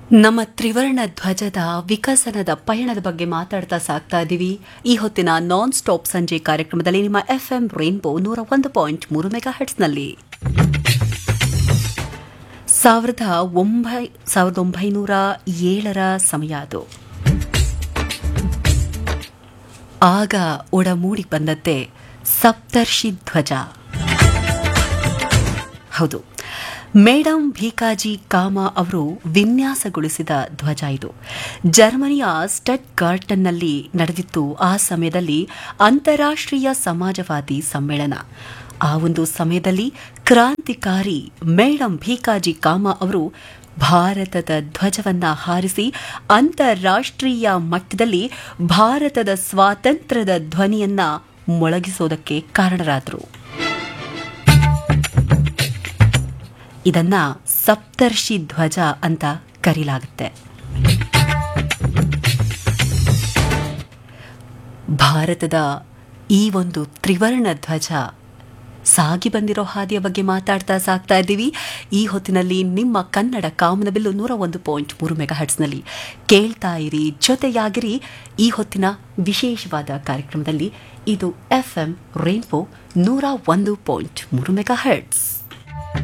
ನಮ್ಮ ತ್ರಿವರ್ಣ ಧ್ವಜದ ವಿಕಸನದ ಪಯಣದ ಬಗ್ಗೆ ಮಾತಾಡ್ತಾ ಸಾಕ್ತಾ ಇದ್ದೀವಿ ಈ ಹೊತ್ತಿನ ನಾನ್ ಸ್ಟಾಪ್ ಸಂಜೆ ಕಾರ್ಯಕ್ರಮದಲ್ಲಿ ನಿಮ್ಮ ಎಫ್ಎಂ ರೈನ್ಬೋ ನೂರ ಒಂದು ಪಾಯಿಂಟ್ ಮೂರು ಮೆಗಾ ಹೆಟ್ಸ್ನಲ್ಲಿ ಸಾವಿರದ ಒಂಬೈ ಸಾವಿರದ ಒಂಬೈನೂರ ಏಳರ ಸಮಯ ಅದು ಆಗ ಒಡಮೂಡಿ ಬಂದದ್ದೇ ಸಪ್ತರ್ಷಿ ಧ್ವಜ ಹೌದು ಮೇಡಂ ಭೀಕಾಜಿ ಕಾಮ ಅವರು ವಿನ್ಯಾಸಗೊಳಿಸಿದ ಧ್ವಜ ಇದು ಜರ್ಮನಿಯ ಸ್ಟಡ್ ಗಾರ್ಟನ್ನಲ್ಲಿ ನಡೆದಿತ್ತು ಆ ಸಮಯದಲ್ಲಿ ಅಂತಾರಾಷ್ಟ್ರೀಯ ಸಮಾಜವಾದಿ ಸಮ್ಮೇಳನ ಆ ಒಂದು ಸಮಯದಲ್ಲಿ ಕ್ರಾಂತಿಕಾರಿ ಮೇಡಂ ಭೀಕಾಜಿ ಕಾಮ ಅವರು ಭಾರತದ ಧ್ವಜವನ್ನ ಹಾರಿಸಿ ಅಂತಾರಾಷ್ಟ್ರೀಯ ಮಟ್ಟದಲ್ಲಿ ಭಾರತದ ಸ್ವಾತಂತ್ರ್ಯದ ಧ್ವನಿಯನ್ನ ಮೊಳಗಿಸೋದಕ್ಕೆ ಕಾರಣರಾದರು ಇದನ್ನ ಸಪ್ತರ್ಷಿ ಧ್ವಜ ಅಂತ ಕರೀಲಾಗುತ್ತೆ ಭಾರತದ ಈ ಒಂದು ತ್ರಿವರ್ಣ ಧ್ವಜ ಸಾಗಿ ಬಂದಿರೋ ಹಾದಿಯ ಬಗ್ಗೆ ಮಾತಾಡ್ತಾ ಸಾಕ್ತಾ ಇದ್ದೀವಿ ಈ ಹೊತ್ತಿನಲ್ಲಿ ನಿಮ್ಮ ಕನ್ನಡ ಕಾಮನಬಿಲ್ಲು ನೂರ ಒಂದು ಪಾಯಿಂಟ್ ಮೂರು ಮೆಗಾ ಹಟ್ಸ್ನಲ್ಲಿ ಕೇಳ್ತಾ ಇರಿ ಜೊತೆಯಾಗಿರಿ ಈ ಹೊತ್ತಿನ ವಿಶೇಷವಾದ ಕಾರ್ಯಕ್ರಮದಲ್ಲಿ ಇದು ಎಫ್ ಎಂ ರೈನ್ಬೋ ನೂರ ಒಂದು ಪಾಯಿಂಟ್ ಮೂರು ಮೆಗಾ ಹರ್ಟ್ಸ್